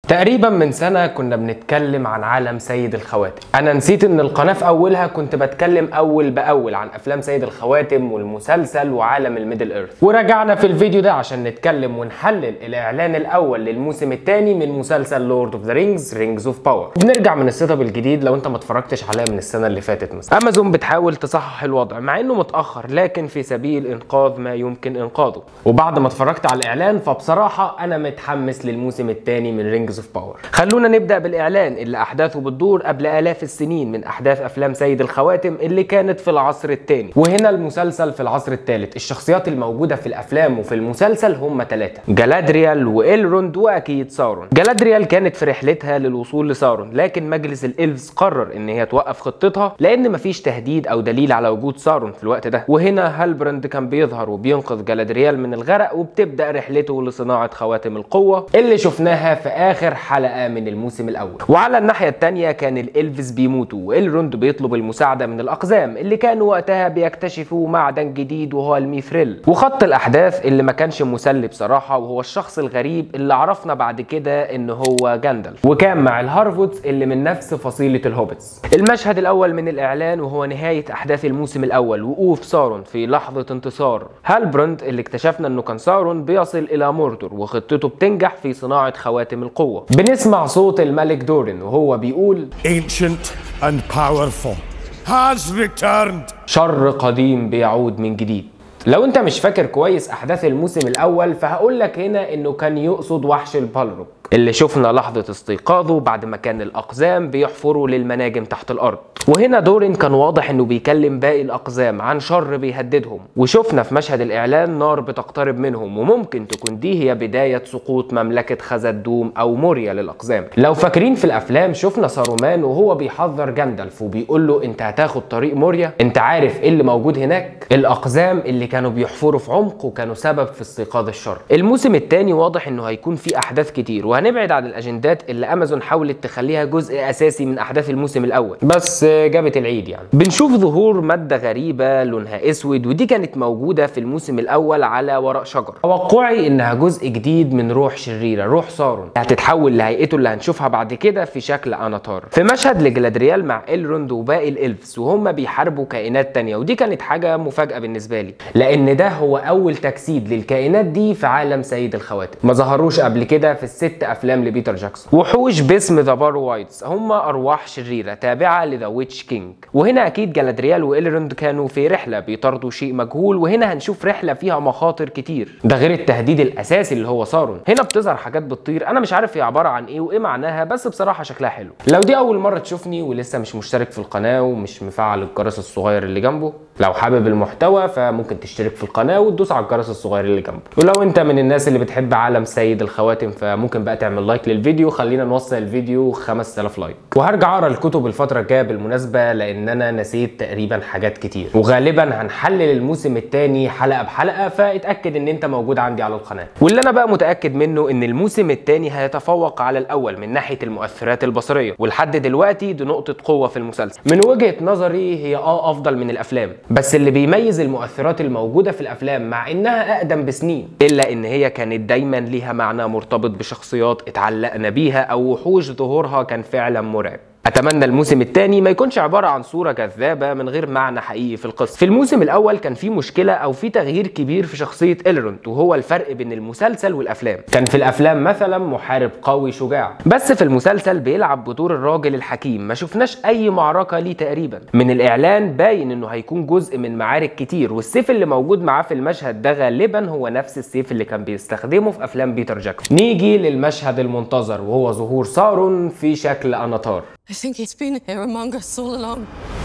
تقريبا من سنة كنا بنتكلم عن عالم سيد الخواتم انا نسيت ان القناة في اولها كنت بتكلم اول باول عن افلام سيد الخواتم والمسلسل وعالم الميدل ايرث ورجعنا في الفيديو ده عشان نتكلم ونحلل الاعلان الاول للموسم الثاني من مسلسل لورد اوف ذا رينجز رينجز اوف باور بنرجع من السيت اب الجديد لو انت ما اتفرجتش عليها من السنة اللي فاتت مثلا امازون بتحاول تصحح الوضع مع انه متاخر لكن في سبيل انقاذ ما يمكن انقاذه وبعد ما اتفرجت على الاعلان فبصراحة انا متحمس للموسم الثاني من رينجز اوف باور خلونا نبدا بالاعلان اللي احداثه بتدور قبل الاف السنين من احداث افلام سيد الخواتم اللي كانت في العصر الثاني وهنا المسلسل في العصر الثالث الشخصيات الموجوده في الافلام وفي المسلسل هم ثلاثه جلادريال والروند واكيد سارون جلادريال كانت في رحلتها للوصول لسارون لكن مجلس الالفز قرر ان هي توقف خطتها لان مفيش تهديد او دليل على وجود سارون في الوقت ده وهنا هالبرند كان بيظهر وبينقذ جلادريال من الغرق وبتبدا رحلته لصناعه خواتم القوه اللي شفناها في اخر حلقه من الموسم الاول وعلى الناحيه الثانيه كان الالفز بيموتوا والروند بيطلب المساعده من الاقزام اللي كانوا وقتها بيكتشفوا معدن جديد وهو الميثريل وخط الاحداث اللي ما كانش مسلي بصراحه وهو الشخص الغريب اللي عرفنا بعد كده ان هو جاندالف وكان مع الهارفودز اللي من نفس فصيله الهوبتس المشهد الاول من الاعلان وهو نهايه احداث الموسم الاول وقوف سارون في لحظه انتصار هالبرند اللي اكتشفنا انه كان سارون بيصل الى موردور وخطته بتنجح في صناعه خواتم القوه بنسمع صوت الملك دورين وهو بيقول ancient and powerful, has returned. شر قديم بيعود من جديد لو انت مش فاكر كويس احداث الموسم الاول فهقول لك هنا انه كان يقصد وحش البالروك اللي شفنا لحظة استيقاظه بعد ما كان الأقزام بيحفروا للمناجم تحت الأرض وهنا دورين كان واضح انه بيكلم باقي الأقزام عن شر بيهددهم وشفنا في مشهد الإعلان نار بتقترب منهم وممكن تكون دي هي بداية سقوط مملكة خزدوم أو موريا للأقزام لو فاكرين في الأفلام شفنا سارومان وهو بيحذر جاندالف وبيقول له انت هتاخد طريق موريا انت عارف ايه اللي موجود هناك الأقزام اللي كانوا بيحفروا في عمق وكانوا سبب في استيقاظ الشر الموسم الثاني واضح انه هيكون فيه أحداث كتير وهنبعد عن الاجندات اللي امازون حاولت تخليها جزء اساسي من احداث الموسم الاول بس جابت العيد يعني بنشوف ظهور ماده غريبه لونها اسود ودي كانت موجوده في الموسم الاول على ورق شجر توقعي انها جزء جديد من روح شريره روح سارون هتتحول لهيئته اللي هنشوفها بعد كده في شكل اناتار في مشهد لجلادريال مع الروند وباقي الالفز وهم بيحاربوا كائنات تانية ودي كانت حاجه مفاجاه بالنسبه لي لان ده هو اول تجسيد للكائنات دي في عالم سيد الخواتم ما ظهروش قبل كده في الست افلام لبيتر جاكسون وحوش باسم ذا بار وايتس هم ارواح شريره تابعه لذا ويتش كينج وهنا اكيد جلادريال واليرند كانوا في رحله بيطاردوا شيء مجهول وهنا هنشوف رحله فيها مخاطر كتير ده غير التهديد الاساسي اللي هو سارون هنا بتظهر حاجات بتطير انا مش عارف هي عباره عن ايه وايه معناها بس بصراحه شكلها حلو لو دي اول مره تشوفني ولسه مش مشترك في القناه ومش مفعل الجرس الصغير اللي جنبه لو حابب المحتوى فممكن تشترك في القناه وتدوس على الجرس الصغير اللي جنبه ولو انت من الناس اللي بتحب عالم سيد الخواتم فممكن بقى تعمل لايك للفيديو خلينا نوصل الفيديو 5000 لايك وهرجع اقرا الكتب الفتره الجايه بالمناسبه لان انا نسيت تقريبا حاجات كتير وغالبا هنحلل الموسم الثاني حلقه بحلقه فاتاكد ان انت موجود عندي على القناه واللي انا بقى متاكد منه ان الموسم الثاني هيتفوق على الاول من ناحيه المؤثرات البصريه ولحد دلوقتي دي نقطه قوه في المسلسل من وجهه نظري هي اه افضل من الافلام بس اللي بيميز المؤثرات الموجوده في الافلام مع انها اقدم بسنين الا ان هي كانت دايما ليها معنى مرتبط بشخصيات اتعلقنا بيها او وحوش ظهورها كان فعلا مرعب اتمنى الموسم الثاني ما يكونش عباره عن صوره جذابه من غير معنى حقيقي في القصه في الموسم الاول كان في مشكله او في تغيير كبير في شخصيه الروند وهو الفرق بين المسلسل والافلام كان في الافلام مثلا محارب قوي شجاع بس في المسلسل بيلعب بدور الراجل الحكيم ما شفناش اي معركه ليه تقريبا من الاعلان باين انه هيكون جزء من معارك كتير والسيف اللي موجود معاه في المشهد ده غالبا هو نفس السيف اللي كان بيستخدمه في افلام بيتر جاكسون نيجي للمشهد المنتظر وهو ظهور سارون في شكل اناتار I think he's been here among us all along.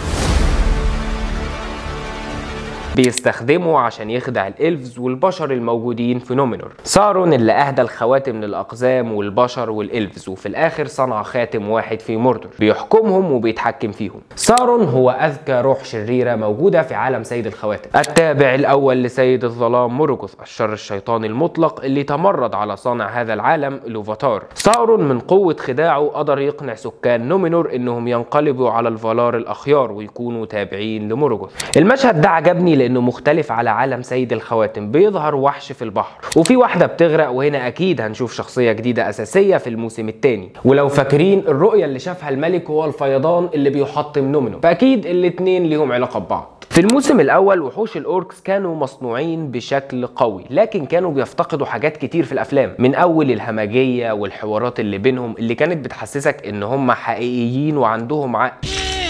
بيستخدمه عشان يخدع الالفز والبشر الموجودين في نومينور سارون اللي اهدى الخواتم للاقزام والبشر والالفز وفي الاخر صنع خاتم واحد في موردور بيحكمهم وبيتحكم فيهم سارون هو اذكى روح شريره موجوده في عالم سيد الخواتم التابع الاول لسيد الظلام موروجوث الشر الشيطاني المطلق اللي تمرد على صانع هذا العالم لوفاتار سارون من قوه خداعه قدر يقنع سكان نومينور انهم ينقلبوا على الفالار الاخيار ويكونوا تابعين لموروجوث المشهد ده عجبني لانه مختلف على عالم سيد الخواتم بيظهر وحش في البحر وفي واحده بتغرق وهنا اكيد هنشوف شخصيه جديده اساسيه في الموسم الثاني ولو فاكرين الرؤيه اللي شافها الملك هو الفيضان اللي بيحطم نومينو فاكيد الاتنين ليهم علاقه ببعض في الموسم الاول وحوش الاوركس كانوا مصنوعين بشكل قوي لكن كانوا بيفتقدوا حاجات كتير في الافلام من اول الهمجيه والحوارات اللي بينهم اللي كانت بتحسسك ان هم حقيقيين وعندهم عقل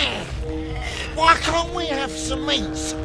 Why can't we have some meat?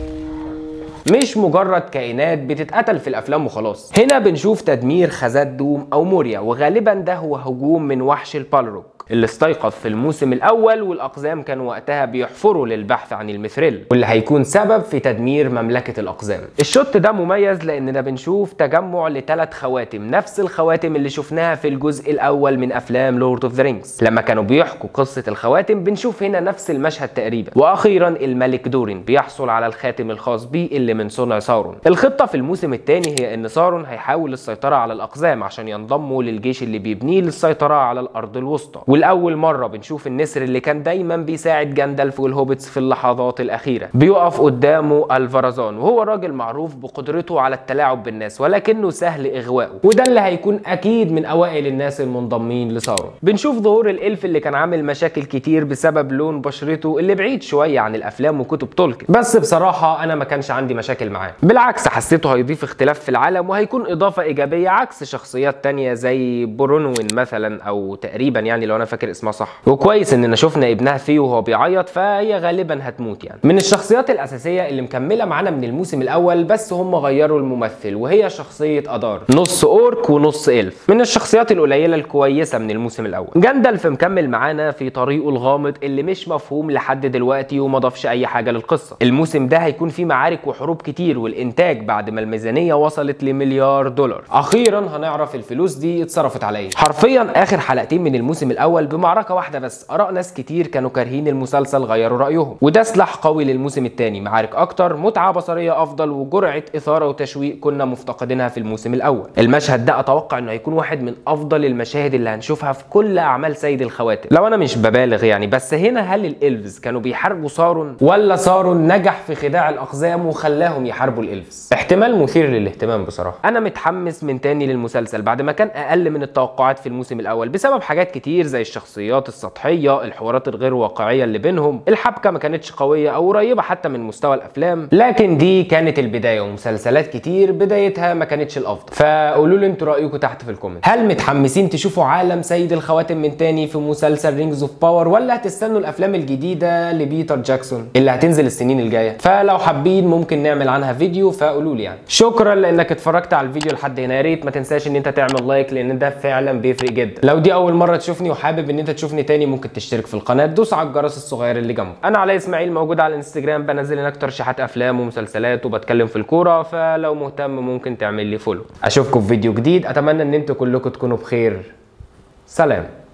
مش مجرد كائنات بتتقتل في الافلام وخلاص هنا بنشوف تدمير خزات دوم او موريا وغالبا ده هو هجوم من وحش البالروك اللي استيقظ في الموسم الاول والاقزام كانوا وقتها بيحفروا للبحث عن المثريل واللي هيكون سبب في تدمير مملكه الاقزام الشوت ده مميز لاننا بنشوف تجمع لثلاث خواتم نفس الخواتم اللي شفناها في الجزء الاول من افلام لورد اوف ذا رينجز لما كانوا بيحكوا قصه الخواتم بنشوف هنا نفس المشهد تقريبا واخيرا الملك دورين بيحصل على الخاتم الخاص بيه اللي من صنع سارون الخطه في الموسم الثاني هي ان سارون هيحاول السيطره على الاقزام عشان ينضموا للجيش اللي بيبنيه للسيطره على الارض الوسطى والاول مره بنشوف النسر اللي كان دايما بيساعد جاندالف والهوبتس في اللحظات الاخيره بيقف قدامه الفرزان وهو راجل معروف بقدرته على التلاعب بالناس ولكنه سهل اغواءه وده اللي هيكون اكيد من اوائل الناس المنضمين لسارون بنشوف ظهور الالف اللي كان عامل مشاكل كتير بسبب لون بشرته اللي بعيد شويه عن الافلام وكتب تولكن بس بصراحه انا ما كانش عندي مشاكل معاه بالعكس حسيته هيضيف اختلاف في العالم وهيكون اضافه ايجابيه عكس شخصيات تانية زي برونوين مثلا او تقريبا يعني لو انا فاكر اسمها صح وكويس اننا شفنا ابنها فيه وهو بيعيط فهي غالبا هتموت يعني من الشخصيات الاساسيه اللي مكمله معانا من الموسم الاول بس هم غيروا الممثل وهي شخصيه ادار نص اورك ونص الف من الشخصيات القليله الكويسه من الموسم الاول جاندالف مكمل معانا في طريقه الغامض اللي مش مفهوم لحد دلوقتي وما ضافش اي حاجه للقصه الموسم ده هيكون فيه معارك وحروب كتير والانتاج بعد ما الميزانيه وصلت لمليار دولار اخيرا هنعرف الفلوس دي اتصرفت على ايه حرفيا اخر حلقتين من الموسم الاول بمعركه واحده بس اراء ناس كتير كانوا كارهين المسلسل غيروا رايهم وده سلاح قوي للموسم الثاني معارك اكتر متعه بصريه افضل وجرعه اثاره وتشويق كنا مفتقدينها في الموسم الاول المشهد ده اتوقع انه هيكون واحد من افضل المشاهد اللي هنشوفها في كل اعمال سيد الخواتم لو انا مش ببالغ يعني بس هنا هل الالفز كانوا بيحاربوا سارون ولا سارون نجح في خداع الاقزام وخلاهم يحاربوا الالفز احتمال مثير للاهتمام بصراحه انا متحمس من تاني للمسلسل بعد ما كان اقل من التوقعات في الموسم الاول بسبب حاجات كتير زي الشخصيات السطحيه الحوارات الغير واقعيه اللي بينهم الحبكه ما كانتش قويه او قريبه حتى من مستوى الافلام لكن دي كانت البدايه ومسلسلات كتير بدايتها ما كانتش الافضل فقولوا لي انتوا رايكم تحت في الكومنت هل متحمسين تشوفوا عالم سيد الخواتم من تاني في مسلسل رينجز اوف باور ولا هتستنوا الافلام الجديده لبيتر جاكسون اللي هتنزل السنين الجايه فلو حابين ممكن نعمل عنها فيديو فقولوا لي يعني شكرا لانك اتفرجت على الفيديو لحد هنا يا ريت ما تنساش ان انت تعمل لايك لان ده فعلا بيفرق جدا لو دي اول مره تشوفني وحابب ان انت تشوفني تاني ممكن تشترك في القناه دوس على الجرس الصغير اللي جنبه انا علاء اسماعيل موجود على الانستجرام بنزل هناك ترشيحات افلام ومسلسلات وبتكلم في الكوره فلو مهتم ممكن تعمل لي فولو اشوفكم في فيديو جديد اتمنى ان انتوا كلكم تكونوا بخير سلام